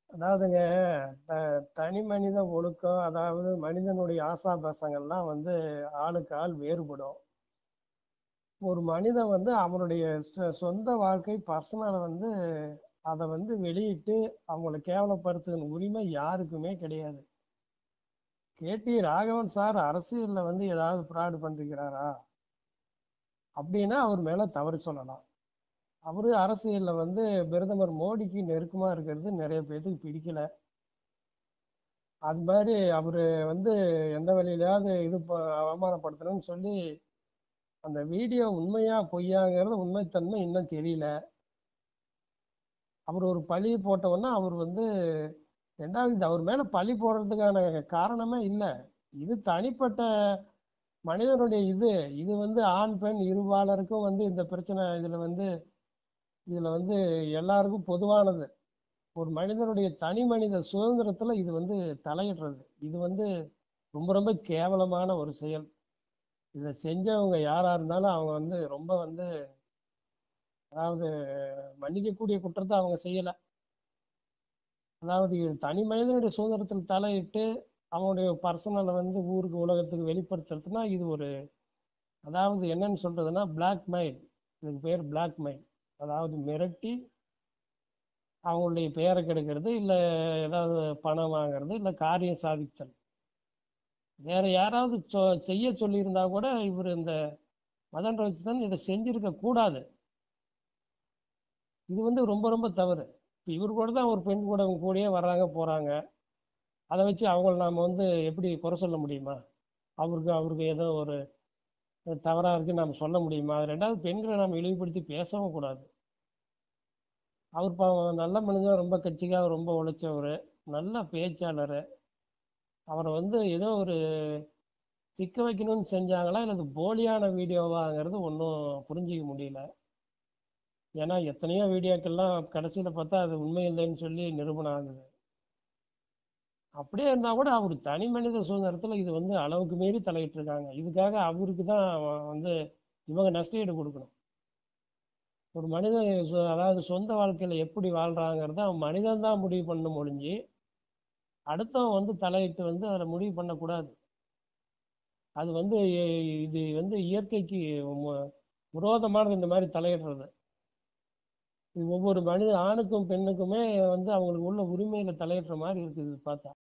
அதாவதுங்க த- தனி மனித ஒழுக்கம் அதாவது மனிதனுடைய ஆசாபாசங்கள்லாம் வந்து ஆளுக்கு ஆள் வேறுபடும் ஒரு மனிதன் வந்து அவனுடைய சொ- சொந்த வாழ்க்கை பர்சனலை வந்து அதை வந்து வெளியிட்டு அவங்கள கேவலப்படுத்துகிற உரிமை யாருக்குமே கிடையாது கேடி ராகவன் சார் அரசியல்ல வந்து ஏதாவது ஃப்ராடு பண்ணிருக்கிறாரா அப்படின்னா அவர் மேல தவறு சொல்லலாம் அவரு அரசியல்ல வந்து பிரதமர் மோடிக்கு நெருக்கமா இருக்கிறது நிறைய பேத்துக்கு பிடிக்கல அது மாதிரி அவரு வந்து எந்த வழியிலாவது இது ப- அவமானப்படுத்தணும்னு சொல்லி அந்த வீடியோ உண்மையா பொய்யாங்கிறது உண்மைத்தன்மை இன்னும் தெரியல அவர் ஒரு பழி போட்டவொன்னா அவர் வந்து ரெண்டாவது இது அவர் மேல பழி போடுறதுக்கான காரணமே இல்லை இது தனிப்பட்ட மனிதனுடைய இது இது வந்து ஆண் பெண் இருபாலருக்கும் வந்து இந்த பிரச்சனை இதுல வந்து இதுல வந்து எல்லாருக்கும் பொதுவானது ஒரு மனிதனுடைய தனி மனித சுதந்திரத்துல இது வந்து தலையிடுறது இது வந்து ரொம்ப ரொம்ப கேவலமான ஒரு செயல் இதை செஞ்சவங்க யாரா இருந்தாலும் அவங்க வந்து ரொம்ப வந்து அதாவது மன்னிக்கக்கூடிய குற்றத்தை அவங்க செய்யல அதாவது இது தனி மனிதனுடைய சுதந்திரத்தில் தலையிட்டு அவனுடைய பர்சனலை வந்து ஊருக்கு உலகத்துக்கு வெளிப்படுத்துறதுனா இது ஒரு அதாவது என்னன்னு சொல்றதுன்னா பிளாக் மெயில் இதுக்கு பேர் பிளாக் மெயில் அதாவது மிரட்டி அவங்களுடைய பெயரை கெடுக்கிறது இல்லை ஏதாவது பணம் வாங்குறது இல்லை காரியம் சாதித்தல் வேற யாராவது சொ- செய்ய சொல்லியிருந்தா கூட இவர் இந்த மதன் ரோஹித்தன் இதை செஞ்சிருக்க கூடாது இது வந்து ரொம்ப ரொம்ப தவறு இப்போ இவர் கூட தான் ஒரு பெண் கூட அவங்க கூடயே வர்றாங்க போறாங்க அதை வச்சு அவங்கள நாம வந்து எப்படி குறை சொல்ல முடியுமா அவருக்கு அவருக்கு ஏதோ ஒரு தவறா இருக்கு நாம சொல்ல முடியுமா ரெண்டாவது பெண்களை நாம இழிவுபடுத்தி பேசவும் கூடாது அவர் பாவம் நல்ல மனிதன் ரொம்ப கட்சிக்காக ரொம்ப உழைச்சவர் நல்ல பேச்சாளர் அவரை வந்து ஏதோ ஒரு சிக்க வைக்கணும்னு செஞ்சாங்களா இல்லை அது போலியான வீடியோவாங்கிறது ஒன்றும் புரிஞ்சிக்க முடியல ஏன்னா எத்தனையோ வீடியோக்கெல்லாம் கடைசியில் பார்த்தா அது உண்மை இல்லைன்னு சொல்லி நிரூபணம் ஆகுது அப்படியே இருந்தால் கூட அவர் தனி மனித சுதந்திரத்தில் இது வந்து அளவுக்கு மீறி தலையிட்டு இருக்காங்க இதுக்காக அவருக்கு தான் வந்து இவங்க நஷ்டஈடு கொடுக்கணும் ஒரு மனிதன் சொ- அதாவது சொந்த வாழ்க்கையில் எப்படி வாழ்றாங்கிறத அவன் மனிதன் தான் முடிவு பண்ண முடிஞ்சு அடுத்தவன் வந்து தலையிட்டு வந்து அதில் முடிவு பண்ணக்கூடாது அது வந்து இ- இது வந்து இயற்கைக்கு மு- விரோதமானது இந்த மாதிரி தலையிடுறது இது ஒவ்வொரு மனித ஆணுக்கும் பெண்ணுக்குமே வந்து அவங்களுக்கு உள்ள உரிமையில தலையிடுற மாதிரி இருக்குது இது பார்த்தா